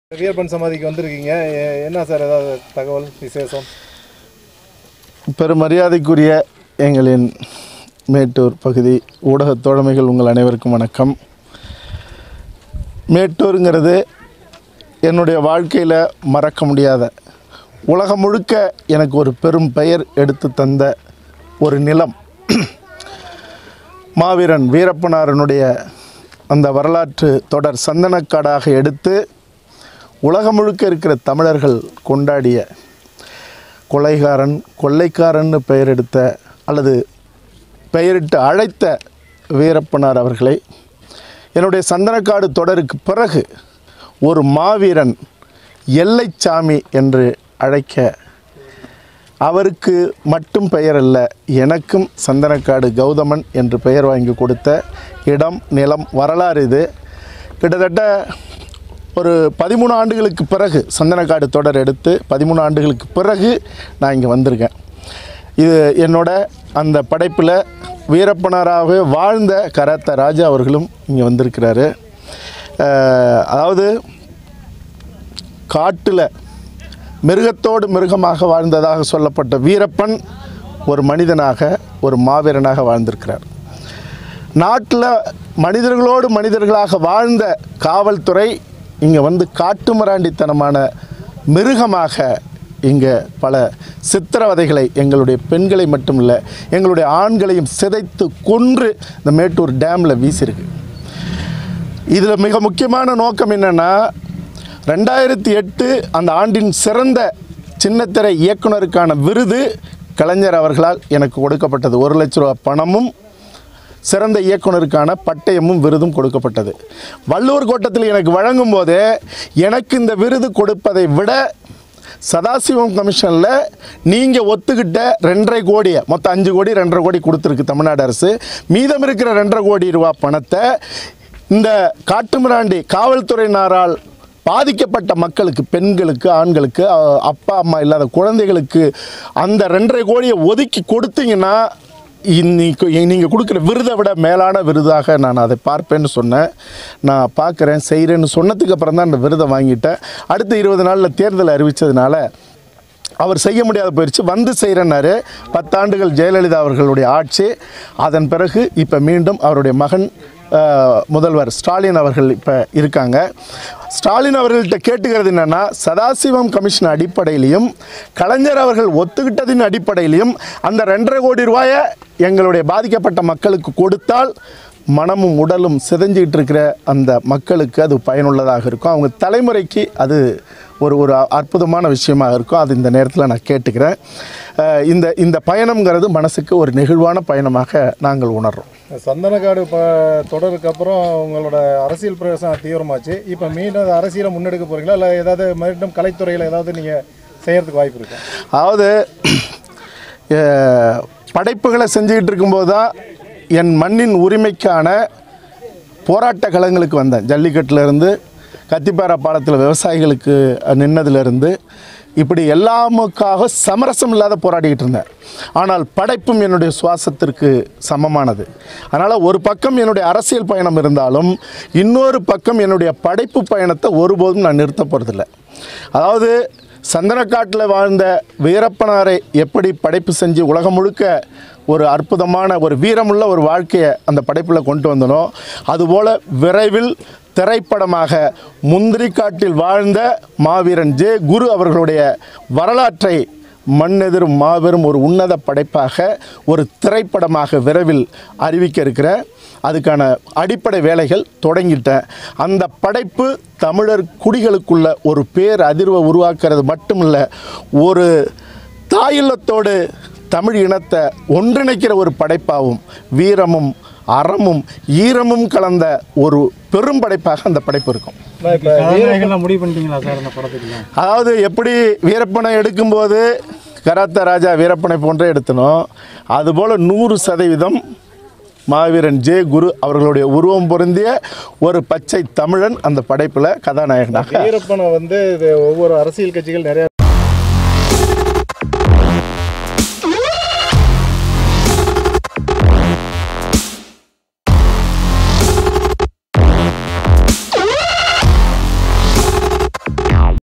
வீரப்பன் சமாதிக்கு வந்திருக்கீங்க எ- என்ன சார் ஏதாவது தகவல் விசேஷம் பெருமரியாதைக்குரிய எங்களின் மேட்டூர் பகுதி ஊடகத் தோழமைகள் உங்கள் அனைவருக்கும் வணக்கம் மேட்டூருங்கிறது என்னுடைய வாழ்க்கையில் மறக்க முடியாத உலகம் முழுக்க எனக்கு ஒரு பெரும் பெயர் எடுத்து தந்த ஒரு நிலம் மாவீரன் வீரப்பனாரனுடைய அந்த வரலாற்று தொடர் சந்தனக்காடாக எடுத்து உலகம் முழுக்க இருக்கிற தமிழர்கள் கொண்டாடிய கொலைகாரன் கொள்ளைக்காரன்னு பெயர் எடுத்த அல்லது பெயரிட்டு அழைத்த வீரப்பனார் அவர்களை என்னுடைய சந்தனக்காடு தொடருக்கு பிறகு ஒரு மாவீரன் எல்லைச்சாமி என்று அழைக்க அவருக்கு மட்டும் பெயர் அல்ல எனக்கும் சந்தனக்காடு கௌதமன் என்று பெயர் வாங்கி கொடுத்த இடம் நிலம் வரலாறு இது கிட்டத்தட்ட ஒரு பதிமூணு ஆண்டுகளுக்கு பிறகு சந்தனக்காடு தொடர் எடுத்து பதிமூணு ஆண்டுகளுக்கு பிறகு நான் இங்கே வந்திருக்கேன் இது என்னோட அந்த படைப்பில் வீரப்பனாராகவே வாழ்ந்த கராத்த ராஜா அவர்களும் இங்கே வந்திருக்கிறாரு அஹ், அதாவது காட்டில் மிருகத்தோடு மிருகமாக வாழ்ந்ததாக சொல்லப்பட்ட வீரப்பன் ஒரு மனிதனாக ஒரு மாவீரனாக வாழ்ந்திருக்கிறார் நாட்டில் மனிதர்களோடு மனிதர்களாக வாழ்ந்த காவல்துறை இங்கே வந்து காட்டுமிராண்டித்தனமான மிருகமாக இங்கே பல சித்திரவதைகளை எங்களுடைய பெண்களை மட்டும் இல்லை எங்களுடைய ஆண்களையும் சிதைத்து கொன்று இந்த மேட்டூர் டேமில் வீசியிருக்கு இதில் மிக முக்கியமான நோக்கம் என்னென்னா ரெண்டாயிரத்தி எட்டு அந்த ஆண்டின் சிறந்த சின்னத்திரை இயக்குனருக்கான விருது கலைஞர் அவர்களால் எனக்கு கொடுக்கப்பட்டது ஒரு லட்ச ரூபா பணமும் சிறந்த இயக்குனருக்கான பட்டயமும் விருதும் கொடுக்கப்பட்டது வள்ளூர் கோட்டத்தில் எனக்கு வழங்கும் போதே எனக்கு இந்த விருது கொடுப்பதை விட சதாசிவம் கமிஷனில் நீங்கள் ஒத்துக்கிட்ட ரெண்டரை கோடியை மொத்தம் அஞ்சு கோடி ரெண்டரை கோடி கொடுத்துருக்கு தமிழ்நாடு அரசு மீதம் இருக்கிற ரெண்டரை கோடி ரூபா பணத்தை இந்த காட்டுமிராண்டி காவல்துறையினரால் பாதிக்கப்பட்ட மக்களுக்கு பெண்களுக்கு ஆண்களுக்கு அ- அப்பா அம்மா இல்லாத குழந்தைகளுக்கு அந்த ரெண்டரை கோடியை ஒதுக்கி கொடுத்தீங்கன்னா இன்னைக்கு நீங்கள் கொடுக்குற விருதை விட மேலான விருதாக நான் அதை பார்ப்பேன்னு சொன்னேன் நான் பார்க்குறேன் செய்கிறேன்னு சொன்னதுக்கு அப்புறம் தான் அந்த விருதை வாங்கிட்டேன் அடுத்த இருபது நாளில் தேர்தல் அறிவித்ததுனால அவர் செய்ய முடியாத போயிடுச்சு வந்து செய்கிறனாரு பத்தாண்டுகள் ஜெயலலிதா அவர்களுடைய ஆட்சி அதன் பிறகு இப்போ மீண்டும் அவருடைய மகன் அஹ், முதல்வர் ஸ்டாலின் அவர்கள் இப்போ இருக்காங்க ஸ்டாலின் அவர்கள்ட்ட கேட்டுக்கிறது என்னென்னா சதாசிவம் கமிஷன் அடிப்படையிலையும் கலைஞர் அவர்கள் ஒத்துக்கிட்டதின் அடிப்படையிலையும் அந்த ரெண்டரை கோடி ரூபாயை எங்களுடைய பாதிக்கப்பட்ட மக்களுக்கு கொடுத்தால் மனமும் உடலும் சிதைஞ்சிக்கிட்டு இருக்கிற அந்த மக்களுக்கு அது பயனுள்ளதாக இருக்கும் அவங்க தலைமுறைக்கு அது ஒரு ஒரு அற்புதமான விஷயமாக இருக்கும் அது இந்த நேரத்தில் நான் கேட்டுக்கிறேன் அஹ் இந்த இந்த பயணம்ங்கிறது மனசுக்கு ஒரு நெகிழ்வான பயணமாக நாங்கள் உணர்றோம் சந்தனக்காடு ப தொடருக்கு அப்புறம் உங்களோட அரசியல் பிரவேசம் தீவிரமாச்சு இப்போ மீண்டும் அது அரசியலை முன்னெடுக்க போகிறீங்களா இல்லை ஏதாவது மீண்டும் கலைத்துறையில் ஏதாவது நீங்கள் செய்கிறதுக்கு வாய்ப்பு இருக்கா அதாவது அஹ், படைப்புகளை செஞ்சுக்கிட்டு இருக்கும்போது தான் என் மண்ணின் உரிமைக்கான போராட்ட களங்களுக்கு வந்தேன் ஜல்லிக்கட்டுலேருந்து கத்திப்பாரா பாலத்தில் விவசாயிகளுக்கு நின்னதுலேருந்து இப்படி எல்லாமுக்காக சமரசம் இல்லாத போராடிக்கிட்டு இருந்தேன் ஆனால் படைப்பும் என்னுடைய சுவாசத்திற்கு சமமானது அதனால் ஒரு பக்கம் என்னுடைய அரசியல் பயணம் இருந்தாலும் இன்னொரு பக்கம் என்னுடைய படைப்பு பயணத்தை ஒருபோதும் நான் நிறுத்த போகிறதில்ல அதாவது சந்தனக்காட்டில் வாழ்ந்த வீரப்பனாரை எப்படி படைப்பு செஞ்சு உலகம் முழுக்க ஒரு அற்புதமான ஒரு வீரமுள்ள ஒரு வாழ்க்கையை அந்த படைப்பில் கொண்டு வந்தனோ அதுபோல் விரைவில் திரைப்படமாக முந்திரிக்காட்டில் வாழ்ந்த மாவீரன் ஜே குரு அவர்களுடைய வரலாற்றை மண்ணெதிரும் மாபெரும் ஒரு உன்னத படைப்பாக ஒரு திரைப்படமாக விரைவில் அறிவிக்க இருக்கிறேன் அதுக்கான அடிப்படை வேலைகள் தொடங்கிட்டேன் அந்த படைப்பு தமிழர் குடிகளுக்குள்ள ஒரு பேர் அதிர்வை உருவாக்குறது மட்டுமில்ல ஒரு தாயில்லத்தோடு தமிழ் இனத்தை ஒன்றிணைக்கிற ஒரு படைப்பாகவும் வீரமும் அறமும் ஈரமும் கலந்த ஒரு பெரும் படைப்பாக அந்த படைப்பு இருக்கும் நான் இப்போ கதாநாயகன்லாம் முடிவு பண்ணிட்டீங்களா சார் அந்த படத்துக்கு அதாவது எப்படி வீரப்பனை எடுக்கும்போது கராத்த ராஜா வீரப்பனை போன்றே எடுத்தனோ அதுபோல் நூறு சதவீதம் மாவீரன் ஜே குரு அவர்களுடைய உருவம் பொருந்திய ஒரு பச்சை தமிழன் அந்த படைப்பில் கதாநாயகனாக வீரப்பனை வந்து இது ஒவ்வொரு அரசியல் கட்சிகள் நிறைய